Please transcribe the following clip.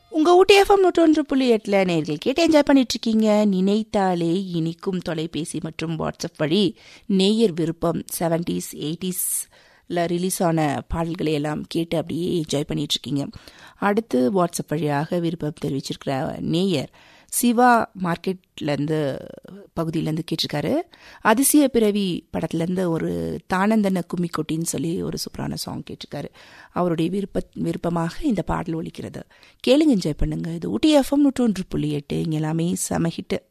உங்க ஊட்டி எஃப்எம் நூற்றொன்று புள்ளி எட்டுல நேர்கள் கேட்டு என்ஜாய் பண்ணிட்டு இருக்கீங்க நினைத்தாலே இனிக்கும் தொலைபேசி மற்றும் வாட்ஸ்அப் வழி நேயர் விருப்பம் செவன்டிஸ் எயிட்டிஸ்ல ரிலீஸ் ஆன பாடல்களை எல்லாம் கேட்டு அப்படியே என்ஜாய் பண்ணிட்டு இருக்கீங்க அடுத்து வாட்ஸ்அப் வழியாக விருப்பம் தெரிவிச்சிருக்கிற நேயர் சிவா மார்க்கெட்லேருந்து பகுதியிலேருந்து கேட்டிருக்காரு அதிசய பிறவி படத்துலேருந்து ஒரு தானந்தன கும்மி கொட்டின்னு சொல்லி ஒரு சூப்பரான சாங் கேட்டிருக்காரு அவருடைய விருப்ப விருப்பமாக இந்த பாடல் ஒலிக்கிறது கேளுங்க என்ஜாய் பண்ணுங்க இது ஊட்டி எஃப்எம் நூற்றொன்று புள்ளி எட்டு இங்கே எல்லாமே செம ஹிட்டு